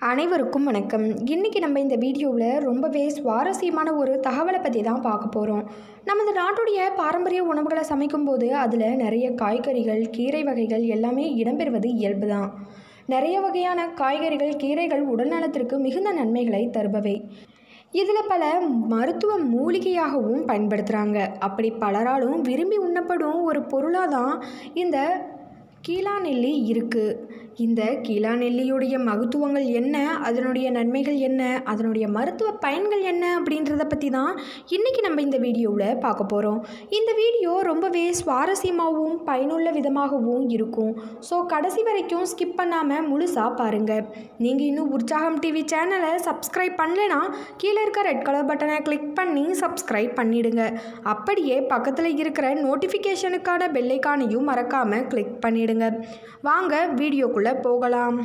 அனைவருக்கும் வணக்கம் இன்றைக்கி நம்ம இந்த வீடியோவில் ரொம்பவே சுவாரஸ்யமான ஒரு தகவலை பற்றி தான் பார்க்க போகிறோம் நமது நாட்டுடைய பாரம்பரிய உணவுகளை சமைக்கும்போது அதில் நிறைய காய்கறிகள் கீரை வகைகள் எல்லாமே இடம்பெறுவது இயல்பு தான் நிறைய வகையான காய்கறிகள் கீரைகள் உடல்நலத்திற்கு மிகுந்த நன்மைகளை தருபவை இதில் பல மருத்துவ மூலிகையாகவும் பயன்படுத்துகிறாங்க அப்படி பலராலும் விரும்பி உண்ணப்படும் ஒரு பொருளாக தான் இந்த கீழா நெல்லி இருக்குது இந்த கீழா நெல்லியுடைய மகத்துவங்கள் என்ன அதனுடைய நன்மைகள் என்ன அதனுடைய மருத்துவ பயன்கள் என்ன அப்படின்றத பற்றி தான் இன்றைக்கி நம்ம இந்த வீடியோவில் பார்க்க போகிறோம் இந்த வீடியோ ரொம்பவே சுவாரஸ்யமாகவும் பயனுள்ள விதமாகவும் இருக்கும் ஸோ கடைசி வரைக்கும் ஸ்கிப் பண்ணாமல் முழுசாக பாருங்கள் நீங்கள் இன்னும் உற்சாகம் டிவி சேனலை சப்ஸ்கிரைப் பண்ணலைன்னா கீழே இருக்க ரெட் கலர் பட்டனை கிளிக் பண்ணி சப்ஸ்கிரைப் பண்ணிடுங்க அப்படியே பக்கத்தில் இருக்கிற நோட்டிஃபிகேஷனுக்கான பெல்லைக்கானையும் மறக்காமல் கிளிக் பண்ணிடுங்க வாங்க வீடியோக்குள்ளே போகலாம்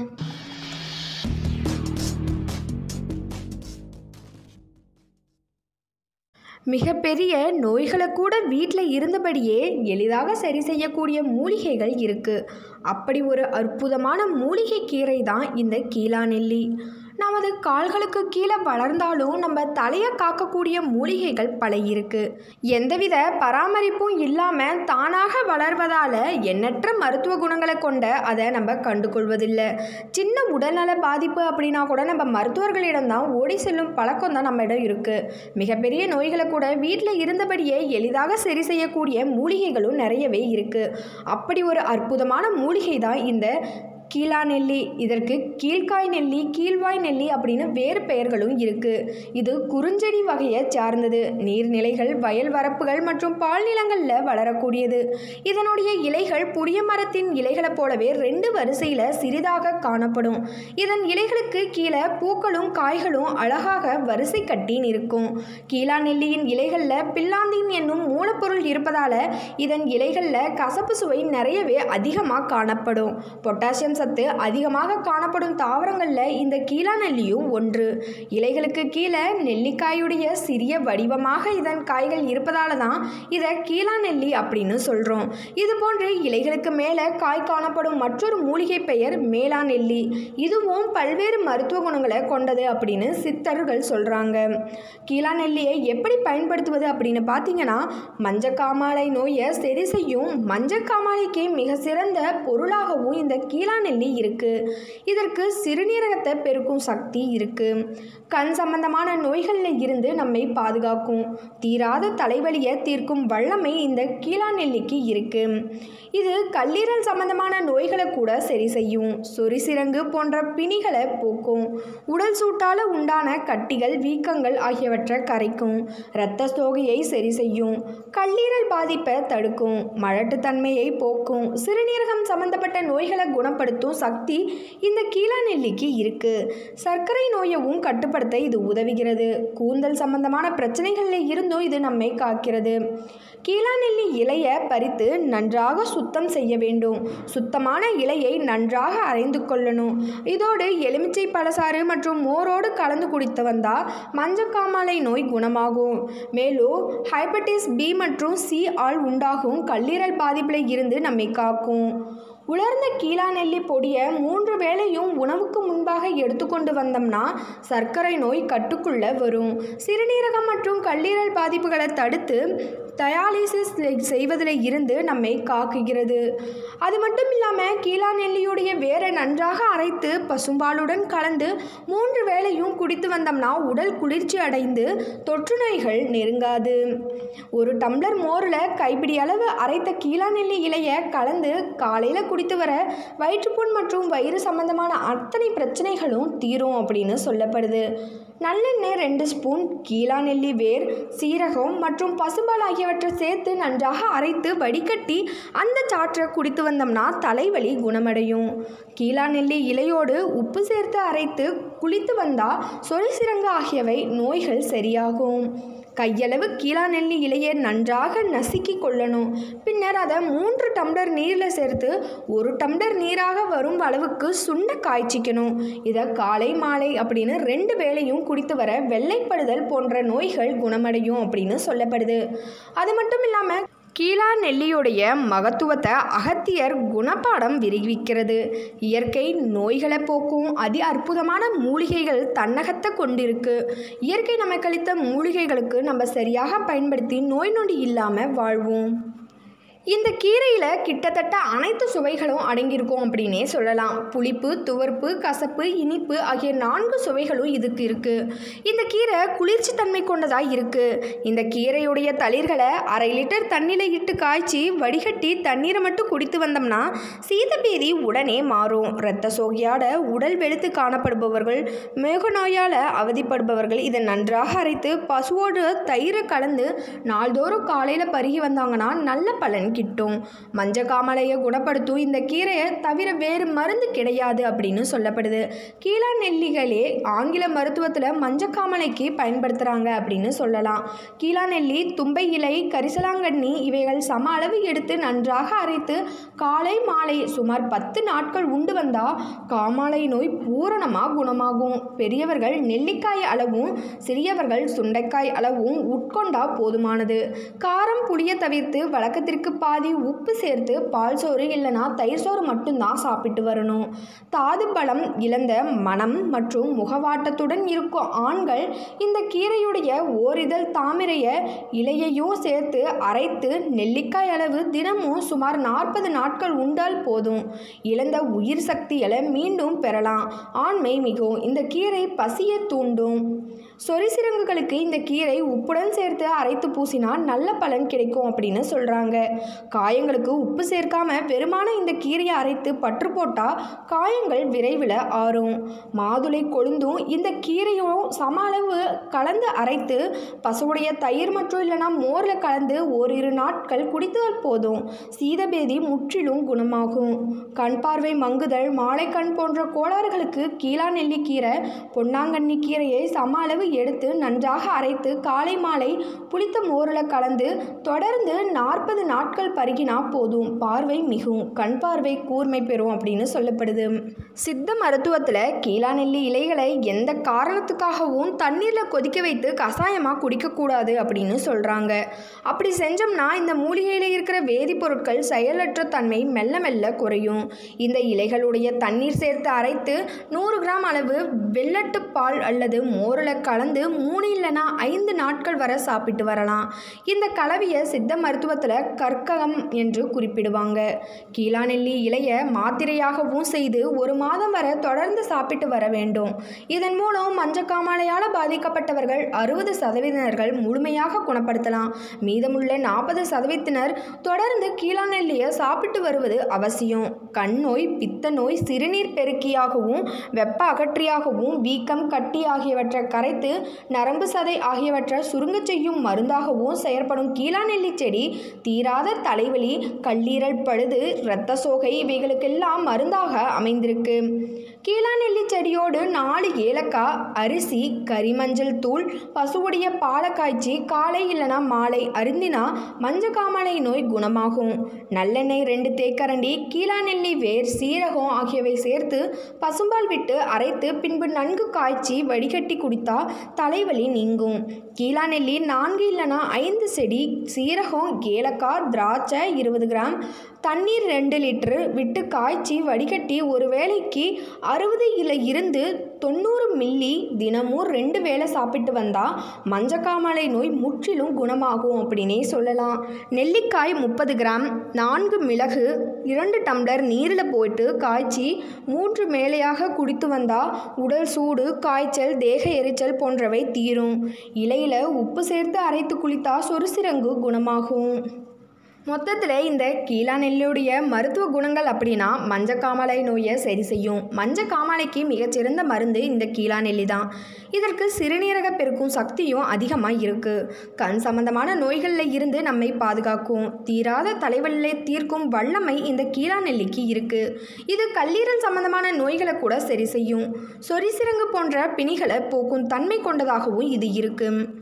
மிகப்பெரிய நோய்களை கூட வீட்டில் இருந்தபடியே எளிதாக சரி செய்யக்கூடிய மூலிகைகள் இருக்குது அப்படி ஒரு அற்புதமான மூலிகை கீரை தான் இந்த கீழா நெல்லி நமது கால்களுக்கு கீழே வளர்ந்தாலும் நம்ம தலையை காக்கக்கூடிய மூலிகைகள் பல இருக்கு எந்தவித பராமரிப்பும் இல்லாமல் தானாக வளர்வதால் எண்ணற்ற மருத்துவ குணங்களை கொண்ட அதை நம்ம கண்டுகொள்வதில்லை சின்ன உடல்நல பாதிப்பு அப்படின்னா கூட நம்ம மருத்துவர்களிடம் தான் ஓடி செல்லும் பழக்கம் தான் நம்மிடம் இருக்குது மிகப்பெரிய நோய்களை கூட வீட்டில் இருந்தபடியே எளிதாக சரி செய்யக்கூடிய மூலிகைகளும் நிறையவே இருக்குது அப்படி ஒரு அற்புதமான மூலிகை தான் இந்த கீழா நெல்லி இதற்கு கீழ்காய் நெல்லி கீழ்வாய் நெல்லி அப்படின்னு வேறு பெயர்களும் இருக்குது இது குறுஞ்செடி வகையை சார்ந்தது நீர்நிலைகள் வயல் வரப்புகள் மற்றும் பால் நிலங்களில் வளரக்கூடியது இதனுடைய இலைகள் புளிய மரத்தின் இலைகளைப் போலவே ரெண்டு வரிசையில் சிறிதாக காணப்படும் இதன் இலைகளுக்கு கீழே பூக்களும் காய்களும் அழகாக வரிசை கட்டி நிற்கும் கீழா நெல்லியின் இலைகளில் பில்லாந்தின் என்னும் மூலப்பொருள் இருப்பதால் இதன் இலைகளில் கசப்பு சுவை நிறையவே அதிகமாக காணப்படும் பொட்டாசியம் சத்து அதிகமாக காணப்படும் தாவரங்களில் இந்த கீழா நெல்லியும் ஒன்று இலைகளுக்கு கீழே நெல்லிக்காயுடைய சிறிய வடிவமாக இதன் காய்கள் இருப்பதால தான் இதை கீழா நெல்லி அப்படின்னு சொல்கிறோம் இது போன்று இலைகளுக்கு மேலே காய் காணப்படும் மற்றொரு மூலிகை பெயர் மேலா நெல்லி இதுவும் பல்வேறு மருத்துவ குணங்களை கொண்டது அப்படின்னு சித்தர்கள் சொல்கிறாங்க கீழா நெல்லியை எப்படி பயன்படுத்துவது அப்படின்னு பார்த்தீங்கன்னா மஞ்சக்காமாலை நோயை சரி செய்யும் மஞ்சக்காமாலைக்கு மிக சிறந்த பொருளாகவும் இந்த கீழா நெல்லி இருக்குது இதற்கு சிறுநீரகத்தை பெருக்கும் சக்தி இருக்குது கண் சம்பந்தமான நோய்களில் இருந்து நம்மை பாதுகாக்கும் தீராத தலைவலியை தீர்க்கும் வல்லமை இந்த கீழா நெல்லிக்கு இருக்குது இது கல்லீரல் சம்பந்தமான நோய்களை கூட சரி செய்யும் சொரிசிரங்கு போன்ற பிணிகளை போக்கும் உடல் சூட்டால் உண்டான கட்டிகள் வீக்கங்கள் ஆகியவற்றை கரைக்கும் இரத்த சோகையை சரி செய்யும் கல்லீரல் பாதிப்பை தடுக்கும் மழட்டுத்தன்மையை போக்கும் சிறுநீரகம் சம்பந்தப்பட்ட நோய்களை குணப்படுத்தும் சக்தி இந்த கீழா நெல்லிக்கு இருக்கு சர்க்கரை நோயவும் கட்டுப்படுத்த இது உதவுகிறது கூந்தல் சம்பந்தமான பிரச்சனைகளில் இருந்தும் இது நம்மை காக்கிறது கீழா நெல்லி இலையை பறித்து நன்றாக சுத்தம் செய்ய வேண்டும் சுத்தமான இலையை நன்றாக அரைந்து கொள்ளணும் இதோடு எலுமிச்சை பழசாறு மற்றும் மோரோடு கலந்து குடித்து வந்தால் மஞ்சக்காமாலை நோய் குணமாகும் மேலும் ஹைபட்டிஸ் பி மற்றும் சி ஆல் உண்டாகும் கல்லீரல் பாதிப்பில் இருந்து நம்மை காக்கும் உலர்ந்த கீழா நெல்லி பொடியை மூன்று வேளையும் உணவுக்கு முன்பாக எடுத்துக்கொண்டு வந்தோம்னா சர்க்கரை நோய் கட்டுக்குள்ளே வரும் சிறுநீரகம் மற்றும் கல்லீரல் பாதிப்புகளை தடுத்து டயாலிசிஸ் செய்வதில் இருந்து நம்மை காக்குகிறது அது மட்டும் இல்லாமல் கீழா நெல்லியுடைய வேரை நன்றாக அரைத்து பசும்பாலுடன் கலந்து மூன்று வேளையும் குடித்து வந்தோம்னா உடல் குளிர்ச்சி அடைந்து தொற்று நோய்கள் நெருங்காது ஒரு டம்ளர் மோரில் கைப்பிடி அளவு அரைத்த கீழா நெல்லி இலையை கலந்து காலையில் குடித்து வர வயிற்றுப்புண் மற்றும் வயிறு சம்பந்தமான அத்தனை பிரச்சனைகளும் தீரும் அப்படின்னு சொல்லப்படுது நல்லெண்ணெய் ரெண்டு ஸ்பூன் கீழா நெல்லி வேர் சீரகம் மற்றும் பசும்பால் ஆகியவற்றை சேர்த்து நன்றாக அரைத்து வடிகட்டி அந்த சாற்றை குடித்து வந்தோம்னா தலைவலி குணமடையும் கீழா நெல்லி இலையோடு உப்பு சேர்த்து அரைத்து குளித்து வந்தால் சொரிசிரங்கு ஆகியவை நோய்கள் சரியாகும் கையளவு கீழா நெல்லி இலையை நன்றாக நசுக்கி கொள்ளணும் பின்னர் அதை மூன்று டம்ளர் நீரில் சேர்த்து ஒரு டம்ளர் நீராக வரும் அளவுக்கு சுண்ட காய்ச்சிக்கணும் இதை காலை மாலை அப்படின்னு ரெண்டு வேளையும் குடித்து வர வெள்ளைப்படுதல் போன்ற நோய்கள் குணமடையும் அப்படின்னு சொல்லப்படுது அது மட்டும் இல்லாமல் கீழா நெல்லியுடைய மகத்துவத்தை அகத்தியர் குணப்பாடம் விரிவிக்கிறது இயற்கை நோய்களை போக்கும் அதி அற்புதமான மூலிகைகள் தன்னகத்தை கொண்டிருக்கு இயற்கை நமக்களித்த மூலிகைகளுக்கு நம்ம சரியாக பயன்படுத்தி நோய் நொடி இல்லாமல் வாழ்வோம் இந்த கீரையில் கிட்டத்தட்ட அனைத்து சுவைகளும் அடங்கியிருக்கும் அப்படின்னே சொல்லலாம் புளிப்பு துவர்ப்பு கசப்பு இனிப்பு ஆகிய நான்கு சுவைகளும் இதுக்கு இருக்குது இந்த கீரை குளிர்ச்சி தன்மை கொண்டதாக இருக்குது இந்த கீரையுடைய தளிர்களை அரை லிட்டர் தண்ணியில் இட்டு காய்ச்சி வடிகட்டி தண்ணீரை மட்டும் குடித்து வந்தோம்னா சீதபேதி உடனே மாறும் இரத்த சோகையாட உடல் வெளுத்து காணப்படுபவர்கள் மேக நோயால் அவதிப்படுபவர்கள் இதை நன்றாக அரைத்து பசுவோடு தயிரை கலந்து நாள்தோறும் காலையில் பருகி வந்தாங்கன்னா நல்ல பலன் கிட்டும் மஞ்சக்காமலையை குணப்படுத்தும் இந்த கீரையை தவிர வேறு மருந்து கிடையாது அப்படின்னு சொல்லப்படுது கீழா நெல்லிகளே ஆங்கில மருத்துவத்தில் மஞ்சக்காமலைக்கு பயன்படுத்துகிறாங்க அப்படின்னு சொல்லலாம் கீழா நெல்லி தும்பை இலை கரிசலாங்கண்ணி இவைகள் சம அளவு எடுத்து நன்றாக அரைத்து காலை மாலை சுமார் பத்து நாட்கள் உண்டு வந்தால் காமாலை நோய் பூரணமாக குணமாகும் பெரியவர்கள் நெல்லிக்காய் அளவும் சிறியவர்கள் சுண்டைக்காய் அளவும் உட்கொண்டா போதுமானது காரம் புளிய தவிர்த்து வழக்கத்திற்கு பாதி உப்பு சேர்த்து பால் சோறு இல்லைனா தயிர் சோறு மட்டும்தான் சாப்பிட்டு வரணும் தாது பலம் இழந்த மனம் மற்றும் முகவாட்டத்துடன் இருக்கும் ஆண்கள் இந்த கீரையுடைய ஓரிதழ் தாமிரைய இலையையும் சேர்த்து அரைத்து நெல்லிக்காய் அளவு தினமும் சுமார் நாற்பது நாட்கள் உண்டால் போதும் இழந்த உயிர் சக்திகளை மீண்டும் பெறலாம் ஆண்மை மிகும் இந்த கீரை பசியை தூண்டும் சொரிசிறங்குகளுக்கு இந்த கீரை உப்புடன் சேர்த்து அரைத்து பூசினா நல்ல பலன் கிடைக்கும் அப்படின்னு சொல்கிறாங்க காயங்களுக்கு உப்பு சேர்க்காம பெருமான இந்த கீரையை அரைத்து பற்று போட்டால் காயங்கள் விரைவில் ஆறும் மாதுளை கொழுந்தும் இந்த கீரையும் சம அளவு கலந்து அரைத்து பசுவுடைய தயிர் மற்றும் இல்லைனா மோரில் கலந்து ஓரிரு நாட்கள் குடித்தால் போதும் சீதபேதி முற்றிலும் குணமாகும் கண் பார்வை மங்குதல் மாலைக்கண் போன்ற கோளாறுகளுக்கு கீழா நெல்லிக்கீரை பொன்னாங்கண்ணி கீரையை சம அளவு எடுத்து நன்றாக அரைத்து காலை மாலை புளித்த மோரில் கலந்து தொடர்ந்து நாற்பது நாட்கள் பருகினா போதும் பார்வை மிகும் கண் பார்வை கூர்மை பெறும் அப்படின்னு சொல்லப்படுது சித்த மருத்துவத்தில் கீழா நெல்லி இலைகளை எந்த காரணத்துக்காகவும் தண்ணீரில் கொதிக்க வைத்து கஷாயமாக குடிக்கக்கூடாது அப்படின்னு சொல்கிறாங்க அப்படி செஞ்சோம்னா இந்த மூலிகையில் இருக்கிற வேதிப்பொருட்கள் செயலற்ற தன்மை மெல்ல மெல்ல குறையும் இந்த இலைகளுடைய தண்ணீர் சேர்த்து அரைத்து நூறு கிராம் அளவு வெள்ளட்டு பால் அல்லது மோரில் கலந்து மூணு இல்லைனா ஐந்து நாட்கள் வரை சாப்பிட்டு வரலாம் இந்த கலவையை சித்த மருத்துவத்தில் கற்ககம் என்று குறிப்பிடுவாங்க கீழா நெல்லி இலையை மாத்திரையாகவும் செய்து ஒரு மாதம் வரை தொடர்ந்து சாப்பிட்டு வர வேண்டும் இதன் மூலம் மஞ்சக்காமாலையால் பாதிக்கப்பட்டவர்கள் அறுபது சதவீதினர்கள் முழுமையாக குணப்படுத்தலாம் மீதமுள்ள நாற்பது சதவீதத்தினர் தொடர்ந்து கீழா நெல்லியை சாப்பிட்டு வருவது அவசியம் கண் நோய் பித்த நோய் சிறுநீர் பெருக்கியாகவும் வெப்ப அகற்றியாகவும் வீக்கம் கட்டி ஆகியவற்றை கரைத்து நரம்பு சதை ஆகியவற்றை சுருங்கச் செய்யும் மருந்தாகவும் செயற்படும் கீழா நெல்லி செடி தீராத தலைவலி கல்லீரல் பழுது இரத்த சோகை இவைகளுக்கெல்லாம் மருந்தாக அமைந்திருக்கு கீழா நெல்லி செடியோடு நாலு ஏலக்காய் அரிசி கரிமஞ்சள் தூள் பசுவுடைய பாலை காய்ச்சி காலை இல்லைனா மாலை அருந்தினா மஞ்சக்காமலை நோய் குணமாகும் நல்லெண்ணெய் ரெண்டு தேக்கரண்டி கீழா நெல்லி வேர் சீரகம் ஆகியவை சேர்த்து பசும்பால் விட்டு அரைத்து பின்பு நன்கு காய்ச்சி வடிகட்டி குடித்தா தலைவலி நீங்கும் கீழா நெல்லி நான்கு இல்லைனா ஐந்து செடி சீரகம் ஏலக்காய் திராட்சை இருபது கிராம் தண்ணீர் ரெண்டு லிட்டரு விட்டு காய்ச்சி வடிகட்டி ஒரு வேளைக்கு அறுபது இல்லை இருந்து தொண்ணூறு மில்லி தினமும் ரெண்டு வேளை சாப்பிட்டு வந்தால் மஞ்சக்காமலை நோய் முற்றிலும் குணமாகும் அப்படின்னே சொல்லலாம் நெல்லிக்காய் முப்பது கிராம் நான்கு மிளகு இரண்டு டம்ளர் நீரில் போட்டு காய்ச்சி மூன்று மேலையாக குடித்து வந்தால் உடல் சூடு காய்ச்சல் தேக எரிச்சல் போன்றவை தீரும் இலையில் உப்பு சேர்த்து அரைத்து குளித்தா சொறுசிரங்கு குணமாகும் மொத்தத்தில் இந்த கீழா நெல்லுடைய மருத்துவ குணங்கள் அப்படின்னா மஞ்சக்காமலை நோயை சரி செய்யும் மஞ்சக்காமலைக்கு மிகச்சிறந்த மருந்து இந்த கீழா நெல்லி தான் இதற்கு சிறுநீரக பெருக்கும் சக்தியும் அதிகமாக இருக்குது கண் சம்பந்தமான நோய்களில் இருந்து நம்மை பாதுகாக்கும் தீராத தலைவலியை தீர்க்கும் வல்லமை இந்த கீழா நெல்லிக்கு இருக்குது இது கல்லீரல் சம்பந்தமான நோய்களை கூட சரி செய்யும் சொரிசிரங்கு போன்ற பிணிகளை போக்கும் தன்மை கொண்டதாகவும் இது இருக்குது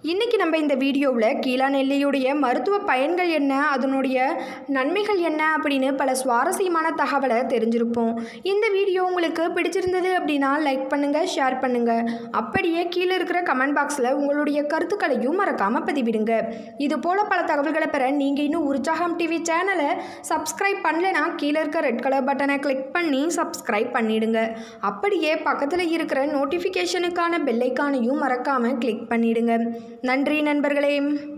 இன்றைக்கி நம்ம இந்த வீடியோவில் கீழா நெல்லியுடைய மருத்துவ பயன்கள் என்ன அதனுடைய நன்மைகள் என்ன அப்படின்னு பல சுவாரஸ்யமான தகவலை தெரிஞ்சிருப்போம் இந்த வீடியோ உங்களுக்கு பிடிச்சிருந்தது அப்படின்னா லைக் பண்ணுங்கள் ஷேர் பண்ணுங்கள் அப்படியே கீழே இருக்கிற கமெண்ட் பாக்ஸில் உங்களுடைய கருத்துக்களையும் மறக்காமல் பதிவிடுங்க இது போல் பல தகவல்களை பெற நீங்கள் இன்னும் உற்சாகம் டிவி சேனலை சப்ஸ்கிரைப் பண்ணலைன்னா கீழே இருக்க ரெட் கலர் பட்டனை கிளிக் பண்ணி சப்ஸ்கிரைப் பண்ணிடுங்க அப்படியே பக்கத்தில் இருக்கிற நோட்டிஃபிகேஷனுக்கான பெல்லைக்கானையும் மறக்காமல் கிளிக் பண்ணிடுங்க நன்றி நண்பர்களே